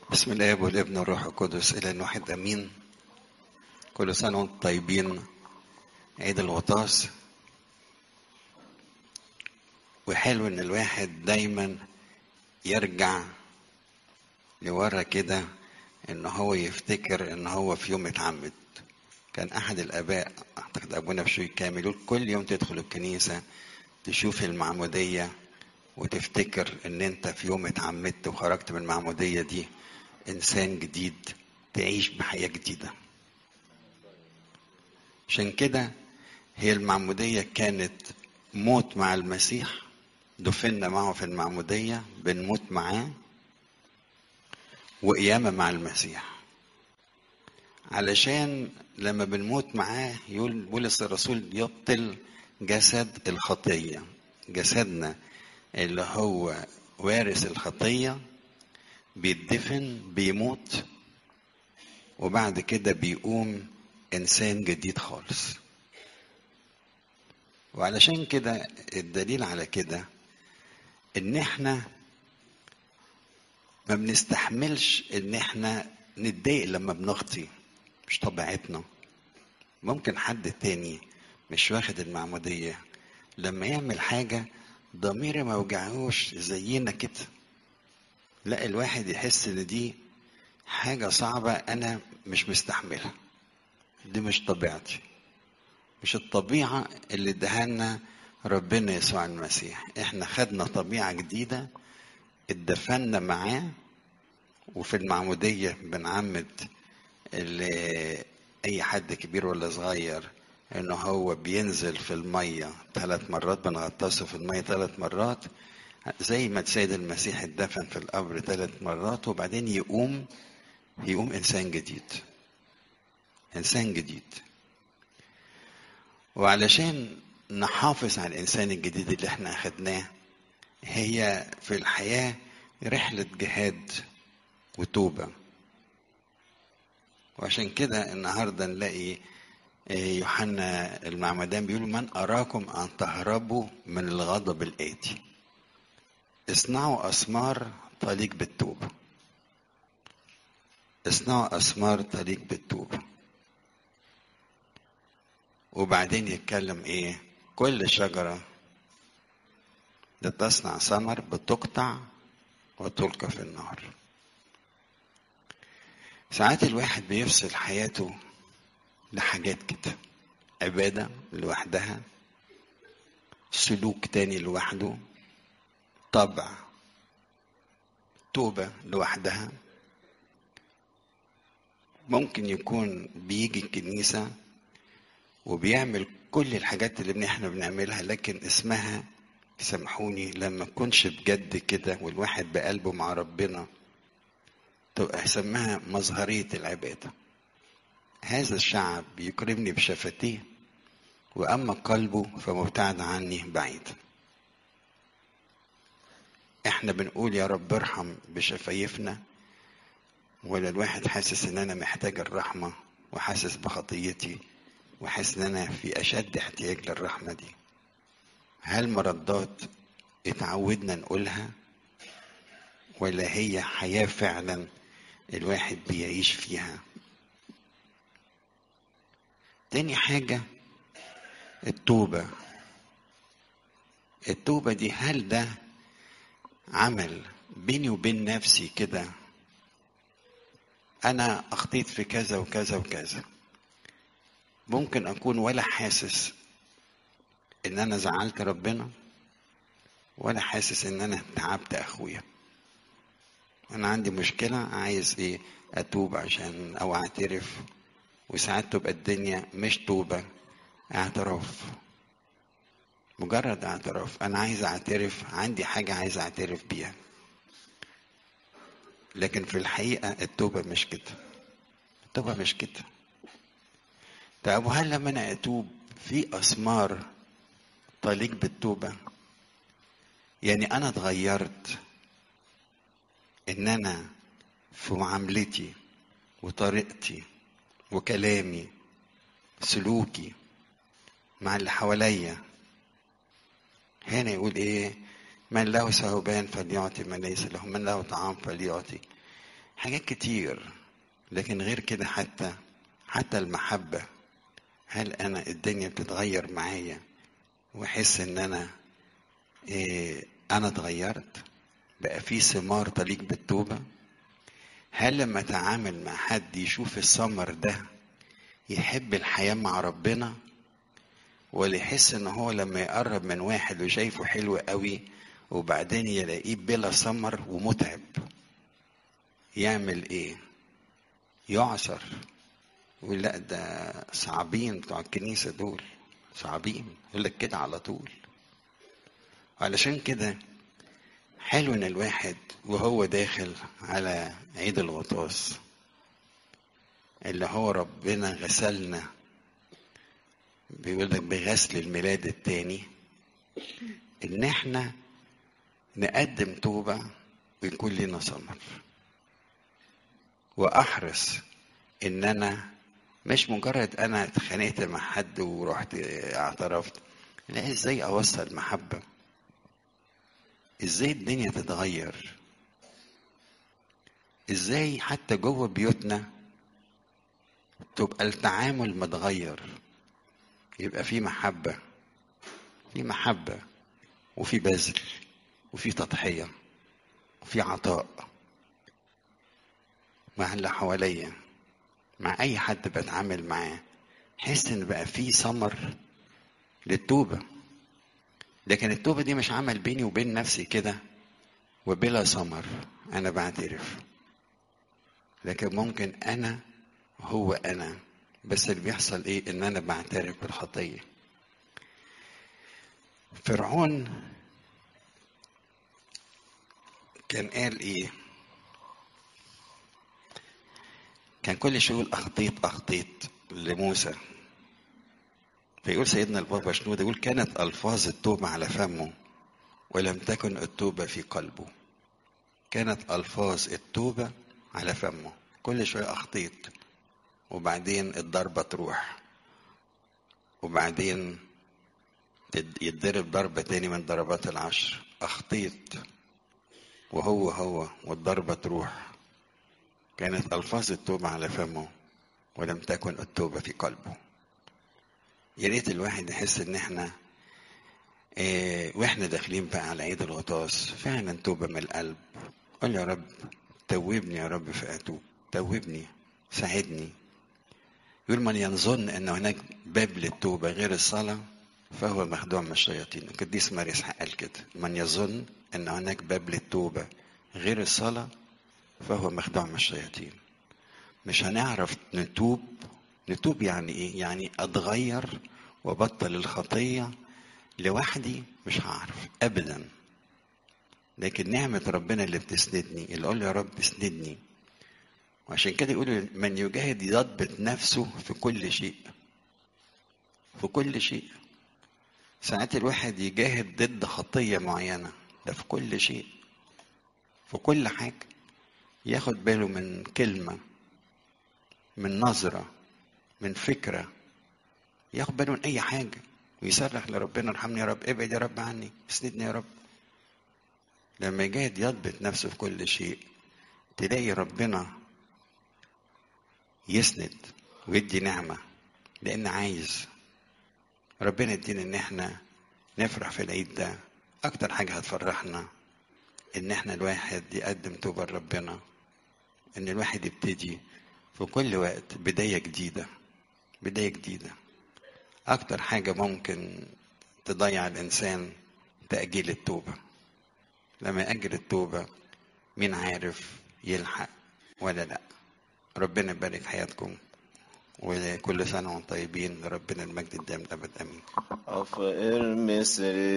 بسم الاب والابن والروح القدس الى الواحد امين كل سنه وانتم طيبين عيد الغطاس وحلو ان الواحد دايما يرجع لورا كده ان هو يفتكر ان هو في يوم اتعمد كان احد الاباء اعتقد ابونا بشوي كامل يقول كل يوم تدخل الكنيسه تشوف المعموديه وتفتكر ان انت في يوم اتعمدت وخرجت من المعموديه دي انسان جديد تعيش بحياه جديده عشان كده هي المعموديه كانت موت مع المسيح دفنا معه في المعموديه بنموت معاه وقيامه مع المسيح علشان لما بنموت معاه يقول بولس الرسول يبطل جسد الخطيه جسدنا اللي هو وارث الخطيه بيدفن بيموت وبعد كده بيقوم انسان جديد خالص وعلشان كده الدليل على كده ان احنا ما بنستحملش ان احنا نتضايق لما بنخطي مش طبيعتنا ممكن حد تاني مش واخد المعمودية لما يعمل حاجة ضميري ما وجعهوش زينا كده لا الواحد يحس ان دي حاجة صعبة انا مش مستحملها دي مش طبيعتي مش الطبيعة اللي ادهالنا ربنا يسوع المسيح احنا خدنا طبيعة جديدة اتدفنا معاه وفي المعمودية بنعمد اللي اي حد كبير ولا صغير انه هو بينزل في المية ثلاث مرات بنغطسه في المية ثلاث مرات زي ما السيد المسيح اتدفن في القبر ثلاث مرات وبعدين يقوم يقوم انسان جديد انسان جديد وعلشان نحافظ على الانسان الجديد اللي احنا اخدناه هي في الحياه رحله جهاد وتوبه وعشان كده النهارده نلاقي يوحنا المعمدان بيقول من اراكم ان تهربوا من الغضب الاتي اصنعوا اسمار تليق بالتوبه اصنعوا اسمار تليق بالتوبه وبعدين يتكلم ايه كل شجره لتصنع ثمر بتقطع وتلقى في النار ساعات الواحد بيفصل حياته لحاجات كده عبادة لوحدها سلوك تاني لوحده طبع توبة لوحدها ممكن يكون بيجي الكنيسة وبيعمل كل الحاجات اللي احنا بنعملها لكن اسمها سامحوني لما تكونش بجد كده والواحد بقلبه مع ربنا تبقى سماها مظهرية العبادة هذا الشعب يكرمني بشفتيه وأما قلبه فمبتعد عني بعيد احنا بنقول يا رب ارحم بشفايفنا ولا الواحد حاسس ان انا محتاج الرحمة وحاسس بخطيتي وحاسس ان انا في اشد احتياج للرحمة دي هل مردات اتعودنا نقولها ولا هي حياة فعلا الواحد بيعيش فيها تاني حاجة التوبة التوبة دي هل ده عمل بيني وبين نفسي كده أنا أخطيت في كذا وكذا وكذا ممكن أكون ولا حاسس إن أنا زعلت ربنا ولا حاسس إن أنا تعبت أخويا انا عندي مشكلة عايز ايه اتوب عشان او اعترف وساعات تبقى الدنيا مش توبة اعتراف مجرد اعتراف انا عايز اعترف عندي حاجة عايز اعترف بيها لكن في الحقيقة التوبة مش كده التوبة مش كده طب وهل لما انا اتوب في اسمار تليق بالتوبة يعني انا اتغيرت ان انا في معاملتي وطريقتي وكلامي سلوكي مع اللي حواليا هنا يقول ايه من له ثوبان فليعطي من ليس له من له طعام فليعطي حاجات كتير لكن غير كده حتى حتى المحبة هل أنا الدنيا بتتغير معايا وأحس إن أنا إيه أنا اتغيرت بقى في ثمار تليق بالتوبة هل لما أتعامل مع حد يشوف الثمر ده يحب الحياة مع ربنا ولا يحس إن هو لما يقرب من واحد وشايفه حلو قوي وبعدين يلاقيه بلا ثمر ومتعب يعمل ايه يعصر يقول لا ده صعبين بتوع الكنيسة دول صعبين يقول لك كده على طول علشان كده حلو ان الواحد وهو داخل على عيد الغطاس اللي هو ربنا غسلنا بيقول لك بغسل الميلاد التاني ان احنا نقدم توبة ويكون لنا ثمر واحرص ان انا مش مجرد انا اتخانقت مع حد ورحت اعترفت لا ازاي اوصل محبة ازاي الدنيا تتغير ازاي حتى جوه بيوتنا تبقى التعامل متغير يبقى في محبة في محبة وفي بذل وفي تضحية وفي عطاء مع اللي حواليا مع أي حد بتعامل معاه حس إن بقى في ثمر للتوبة لكن التوبة دي مش عمل بيني وبين نفسي كده وبلا ثمر أنا بعترف لكن ممكن أنا هو أنا بس اللي بيحصل إيه إن أنا بعترف بالخطية فرعون كان قال ايه كان كل شيء يقول اخطيت اخطيت لموسى فيقول سيدنا البابا شنودة يقول كانت الفاظ التوبة على فمه ولم تكن التوبة في قلبه كانت الفاظ التوبة على فمه كل شوية اخطيت وبعدين الضربة تروح وبعدين يتضرب ضربة تاني من ضربات العشر أخطيت وهو هو والضربة تروح كانت ألفاظ التوبة على فمه ولم تكن التوبة في قلبه يا ريت الواحد يحس إن إحنا إيه وإحنا داخلين بقى على عيد الغطاس فعلا توبة من القلب قول يا رب توبني يا رب فأتوب توبني ساعدني يقول من يظن أن هناك باب للتوبة غير الصلاة فهو مخدوع من الشياطين القديس ماريس قال كده من يظن ان هناك باب للتوبة غير الصلاة فهو مخدوع من الشياطين مش هنعرف نتوب نتوب يعني ايه يعني اتغير وبطل الخطية لوحدي مش هعرف ابدا لكن نعمة ربنا اللي بتسندني اللي اقول يا رب اسندني وعشان كده يقول من يجاهد يضبط نفسه في كل شيء في كل شيء ساعات الواحد يجاهد ضد خطية معينة ده في كل شيء في كل حاجة ياخد باله من كلمة من نظرة من فكرة ياخد باله من أي حاجة ويصرخ لربنا ارحمني يا رب ابعد يا رب عني اسندني يا رب لما يجاهد يضبط نفسه في كل شيء تلاقي ربنا يسند ويدي نعمة لأن عايز ربنا يدينا ان احنا نفرح في العيد ده اكتر حاجة هتفرحنا ان احنا الواحد يقدم توبة لربنا ان الواحد يبتدي في كل وقت بداية جديدة بداية جديدة اكتر حاجة ممكن تضيع الانسان تأجيل التوبة لما يأجل التوبة مين عارف يلحق ولا لا ربنا يبارك حياتكم وكل سنة وانتم طيبين لربنا المجد الدائم الأبد آمين أفقر مصر